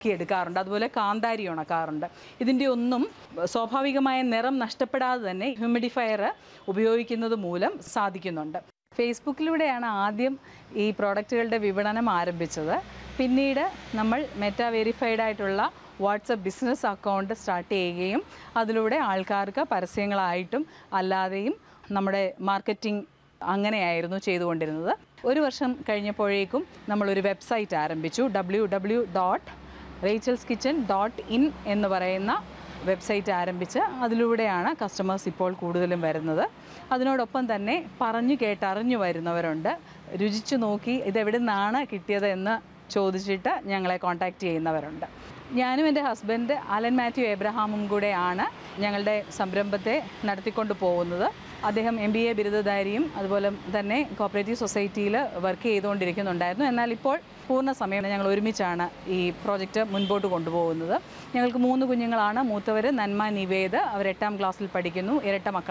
എടുക്കാറുണ്ട് അതുപോലെ കാന്താരി ഉണക്കാറുണ്ട് ഇതിൻ്റെ ഒന്നും സ്വാഭാവികമായ നിറം നഷ്ടപ്പെടാതെ തന്നെ ഹ്യൂമിഡിഫയർ ഉപയോഗിക്കുന്നത് മൂലം സാധിക്കുന്നുണ്ട് ഫേസ്ബുക്കിലൂടെയാണ് ആദ്യം ഈ പ്രോഡക്റ്റുകളുടെ വിപണനം ആരംഭിച്ചത് പിന്നീട് നമ്മൾ മെറ്റാ വെരിഫൈഡ് ആയിട്ടുള്ള വാട്സപ്പ് ബിസിനസ് അക്കൗണ്ട് സ്റ്റാർട്ട് ചെയ്യുകയും അതിലൂടെ ആൾക്കാർക്ക് പരസ്യങ്ങളായിട്ടും അല്ലാതെയും നമ്മുടെ മാർക്കറ്റിംഗ് അങ്ങനെയായിരുന്നു ചെയ്തുകൊണ്ടിരുന്നത് ഒരു വർഷം കഴിഞ്ഞപ്പോഴേക്കും നമ്മളൊരു വെബ്സൈറ്റ് ആരംഭിച്ചു W W dot Rachel's kitchen dot in എന്ന് പറയുന്ന വെബ്സൈറ്റ് ആരംഭിച്ച് അതിലൂടെയാണ് കസ്റ്റമേഴ്സ് ഇപ്പോൾ കൂടുതലും വരുന്നത് അതിനോടൊപ്പം തന്നെ പറഞ്ഞു കേട്ടറിഞ്ഞു വരുന്നവരുണ്ട് രുചിച്ചു നോക്കി ഇതെവിടെ നിന്നാണ് കിട്ടിയത് എന്ന് ചോദിച്ചിട്ട് ഞങ്ങളെ കോൺടാക്റ്റ് ചെയ്യുന്നവരുണ്ട് ഞാനും എൻ്റെ ഹസ്ബൻഡ് അലൻ മാത്യു എബ്രഹാമും കൂടെയാണ് ഞങ്ങളുടെ സംരംഭത്തെ നടത്തിക്കൊണ്ട് പോകുന്നത് അദ്ദേഹം എം ബി എ ബിരുദധാരിയും അതുപോലെ തന്നെ കോപ്പറേറ്റീവ് സൊസൈറ്റിയിൽ വർക്ക് ചെയ്തുകൊണ്ടിരിക്കുന്നുണ്ടായിരുന്നു എന്നാൽ ഇപ്പോൾ പൂർണ്ണ സമയം ഞങ്ങൾ ഒരുമിച്ചാണ് ഈ പ്രോജക്റ്റ് മുൻപോട്ട് കൊണ്ടുപോകുന്നത് ഞങ്ങൾക്ക് മൂന്ന് കുഞ്ഞുങ്ങളാണ് മൂത്തവർ നന്മ നിവേദ് അവർ എട്ടാം ക്ലാസ്സിൽ പഠിക്കുന്നു ഇരട്ട മക്കൾ